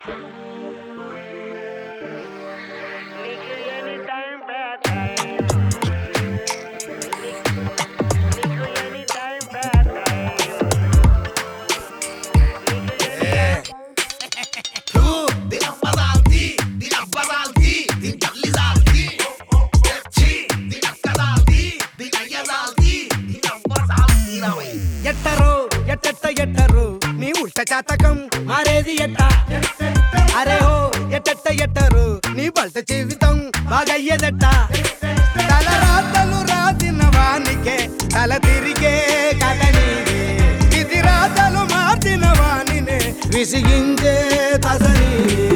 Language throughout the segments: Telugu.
ఎట్టరు ఎట్టెట్ట ఎట్టరు నీ ఉల్ట చాతకం మారేది ఎట్ట అరే హో ఎట్టెట్ట ఎట్టరు నీ బల్ట జీవితం బాగయ్యేదట్ట తల రాతలు రాసిన వానికే తల తిరిగే కథ నీదే ఇది రాతలు మార్చిన వానినే విసిగించే తసని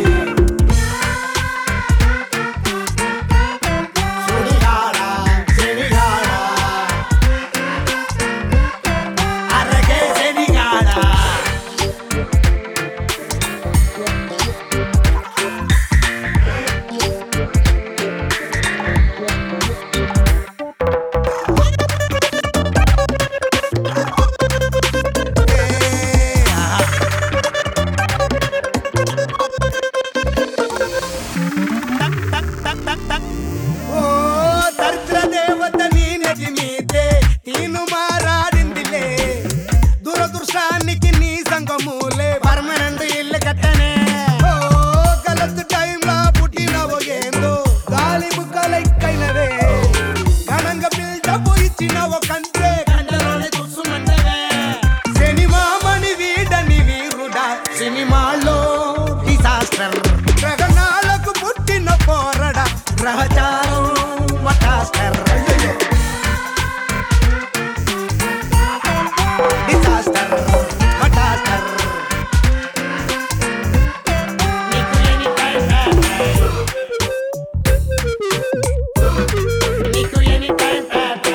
సుడిగాడా చెడిగాడా అరగే శనిగాడా ఓ దరిద్ర దేవత నీ నది మీదే తీను మారాడిందిలే దురదృష్టానికి నీ సంగమూలే పర్మనెంట్ ఇల్లు కట్టనే ఓ గలత్ టైంలా పుట్టినవో ఏందో గాలి బుక్కలెక్కైనవే ఘనంగా బిల్డప్ ఇచ్చినవో కంటే కంటలోనే చూసుమంటవే సినిమామణి వీడని వీరుడా సినిమాలో డిసాస్టర్ గ్రహణాలకు పుట్టిన పోరడ గ్రహచారం మటాస్టర్ డిసాస్టర్ మటాస్టర్ నీకు ఎనీ టైం బ్యాడ్ నీకు ఎనీ టైం బ్యాడ్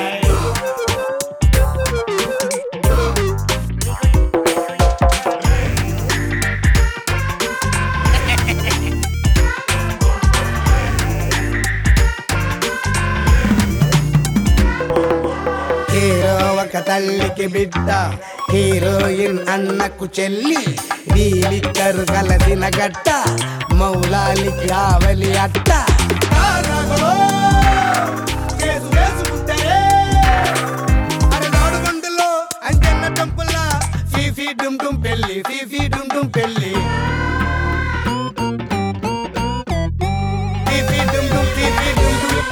హీరో ఒక తల్లికి బిడ్డ హీరోయిన్ అన్నకు చెల్లి వీలిద్దరు గలదిన గట్ట మౌలాలికి ఆవలి అట్ట ఫీఫీ డుమ్ డుమ్ పెళ్ళి ఫీఫీ డుమ్ డుమ్ పెళ్ళి ఫీఫీ డుమ్ డుమ్ ఫీఫీ డుమ్ డుమ్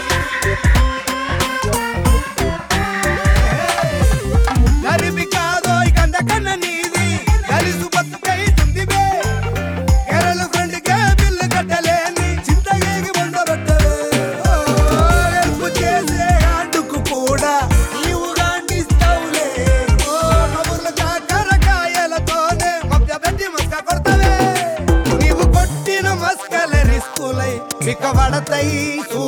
గరిబి కాదోయ్ కంద కన్న నీది కలిసు బతుకైతుంది బే ఎరలు ఫ్రెండ్ కే బిల్లు కట్టలేని చింత ఏగి వండబెట్టలే హెల్ప్ చేసే ఆడుకు కూడా నీవు గాండిస్తావులే ఓ కబుర్లు కాకరకాయలతోనే మధ్య పెట్టి మస్క కొడతవే నీవు కొట్టిన మస్కల రిస్కులై బిక్కబడతాయి